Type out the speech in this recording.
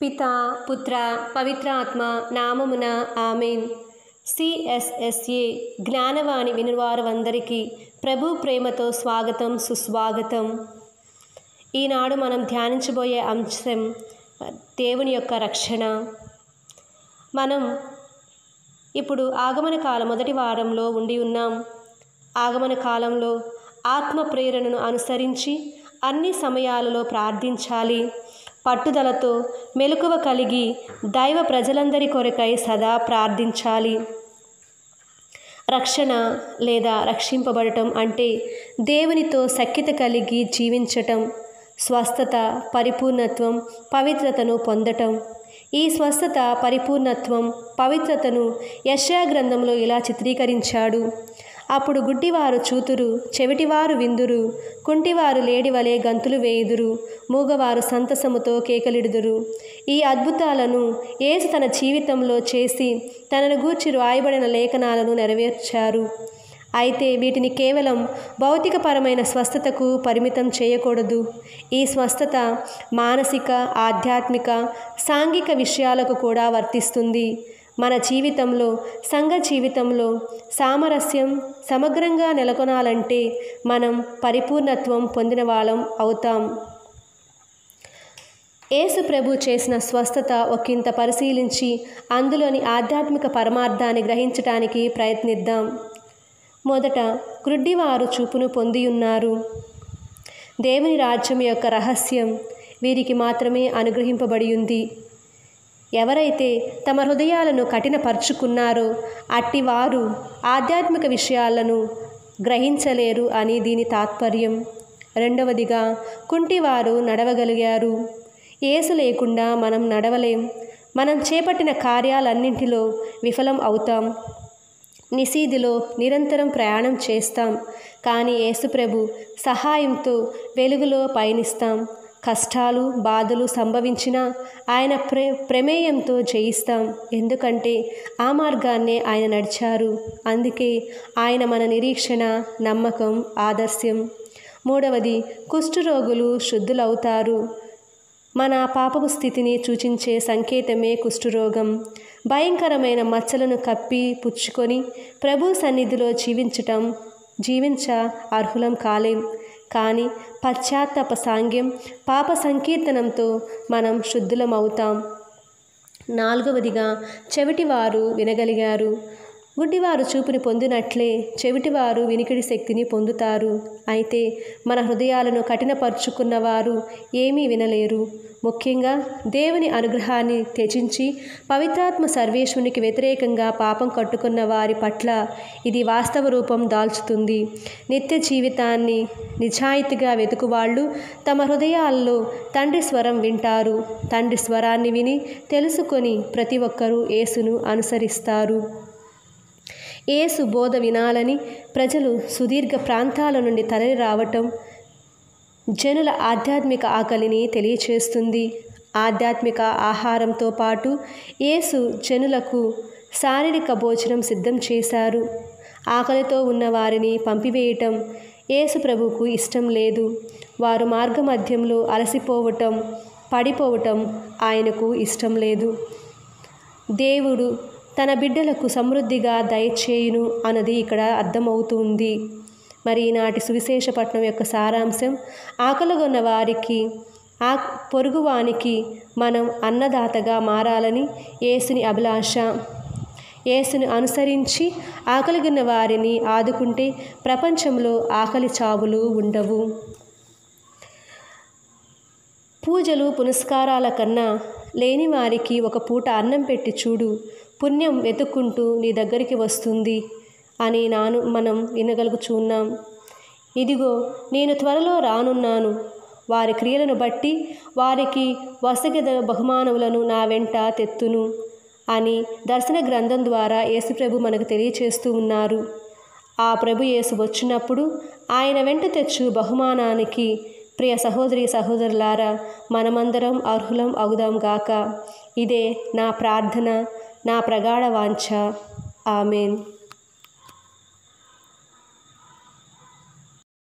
పిత పుత్ర పవిత్రాత్మ నామమున ఆమెన్ సిఎస్ఎస్ఏ జ్ఞానవాణి వినువారందరికీ ప్రభు ప్రేమతో స్వాగతం సుస్వాగతం ఈనాడు మనం ధ్యానించబోయే అంశం దేవుని యొక్క రక్షణ మనం ఇప్పుడు ఆగమన కాలం మొదటి వారంలో ఉండి ఉన్నాం ఆగమన కాలంలో ఆత్మ ప్రేరణను అనుసరించి అన్ని సమయాలలో ప్రార్థించాలి పట్టుదలతో మెలకువ కలిగి దైవ ప్రజలందరి కొరకై సదా ప్రార్థించాలి రక్షణ లేదా రక్షింపబడటం అంటే దేవునితో సఖ్యత కలిగి జీవించటం స్వస్థత పరిపూర్ణత్వం పవిత్రతను పొందటం ఈ స్వస్థత పరిపూర్ణత్వం పవిత్రతను యశా గ్రంథంలో ఇలా చిత్రీకరించాడు అప్పుడు గుడ్డివారు చూతురు చెవిటివారు విందురు కుంటివారు లేడివలే గంతులు వేయుదురు మూగవారు సంతసముతో కేకలిడుదురు ఈ అద్భుతాలను యేసు తన జీవితంలో చేసి తనను గూర్చి రాయబడిన లేఖనాలను నెరవేర్చారు అయితే వీటిని కేవలం భౌతికపరమైన స్వస్థతకు పరిమితం చేయకూడదు ఈ స్వస్థత మానసిక ఆధ్యాత్మిక సాంఘిక విషయాలకు కూడా వర్తిస్తుంది మన జీవితంలో సంఘ జీవితంలో సామరస్యం సమగ్రంగా నెలకొనాలంటే మనం పరిపూర్ణత్వం పొందిన వాళ్ళం అవుతాం యేసు ప్రభు చేసిన స్వస్థత ఒకంత పరిశీలించి అందులోని ఆధ్యాత్మిక పరమార్థాన్ని గ్రహించటానికి ప్రయత్నిద్దాం మొదట గ్రుడ్డివారు చూపును పొందియున్నారు దేవుని రాజ్యం యొక్క రహస్యం వీరికి మాత్రమే అనుగ్రహింపబడి ఉంది ఎవరైతే తమ హృదయాలను కఠినపరుచుకున్నారో అట్టివారు ఆధ్యాత్మిక విషయాలను గ్రహించలేరు అని దీని తాత్పర్యం రెండవదిగా కుంటివారు నడవగలిగారు ఏసు లేకుండా మనం నడవలేం మనం చేపట్టిన కార్యాలన్నింటిలో విఫలం అవుతాం నిసీదిలో నిరంతరం ప్రయాణం చేస్తాం కానీ యేసుప్రభు సహాయంతో వెలుగులో పయనిస్తాం కష్టాలు బాధలు సంభవించినా ఆయన ప్రే ప్రమేయంతో జయిస్తాం ఎందుకంటే ఆ మార్గాన్నే ఆయన నడిచారు అందుకే ఆయన మన నిరీక్షణ నమ్మకం ఆదర్శం మూడవది కుష్ఠరోగులు శుద్ధులవుతారు మన పాపపు స్థితిని సూచించే సంకేతమే కుష్ఠరోగం భయంకరమైన మచ్చలను కప్పి పుచ్చుకొని ప్రభు సన్నిధిలో జీవించటం జీవించ అర్హులం కాలేం కానీ పశ్చాత్తాప సాంగ్యం పాప సంకీర్తనంతో మనం శుద్ధులమవుతాం నాలుగవదిగా చెవిటివారు వినగలిగారు గుడ్డివారు చూపుని పొందినట్లే చెవిటివారు వినికిడి శక్తిని పొందుతారు అయితే మన హృదయాలను కఠినపరుచుకున్నవారు ఏమీ వినలేరు ముఖ్యంగా దేవుని అనుగ్రహాన్ని త్యజించి పవిత్రాత్మ సర్వేశ్వరునికి వ్యతిరేకంగా పాపం కట్టుకున్న వారి పట్ల ఇది వాస్తవ రూపం దాల్చుతుంది నిత్య జీవితాన్ని నిజాయితీగా వెతుకువాళ్ళు తమ హృదయాల్లో తండ్రి స్వరం వింటారు తండ్రి స్వరాన్ని విని తెలుసుకొని ప్రతి ఒక్కరూ యేసును అనుసరిస్తారు ఏసు బోధ వినాలని ప్రజలు సుదీర్ఘ ప్రాంతాల నుండి తరలి రావటం జనుల ఆధ్యాత్మిక ఆకలిని తెలియచేస్తుంది ఆధ్యాత్మిక ఆహారంతో పాటు యేసు జనులకు శారీరక భోజనం సిద్ధం చేశారు ఆకలితో ఉన్న వారిని పంపివేయటం యేసు ప్రభుకు ఇష్టం లేదు వారు మార్గమధ్యంలో అలసిపోవటం పడిపోవటం ఆయనకు ఇష్టం లేదు దేవుడు తన బిడ్డలకు సమృద్ధిగా దయచేయును అన్నది ఇక్కడ అర్థమవుతుంది మరి ఈనాటి సువిశేషపట్నం యొక్క సారాంశం ఆకలిగొన్న వారికి ఆ పొరుగువానికి మనం అన్నదాతగా మారాలని యేసుని అభిలాష యేసుని అనుసరించి ఆకలిగొన్న వారిని ఆదుకుంటే ప్రపంచంలో ఆకలి చావులు ఉండవు పూజలు పునస్కారాల కన్నా లేని వారికి ఒక పూట అన్నం పెట్టి చూడు పుణ్యం వెతుక్కుంటూ నీ దగ్గరికి వస్తుంది అని నాను మనం వినగలుగుచున్నాం ఇదిగో నేను త్వరలో రానున్నాను వారి క్రియలను బట్టి వారికి వసగద బహుమానములను నా వెంట తెత్తును అని దర్శన గ్రంథం ద్వారా యేసుప్రభు మనకు తెలియచేస్తూ ఉన్నారు ఆ ప్రభు యేసు వచ్చినప్పుడు ఆయన వెంట తెచ్చు బహుమానానికి ప్రియ సహోదరి సహోదరులారా మనమందరం అర్హులం అవుదాం గాక ఇదే నా ప్రార్థన నా ప్రగాఢ వాంఛ ఆమెన్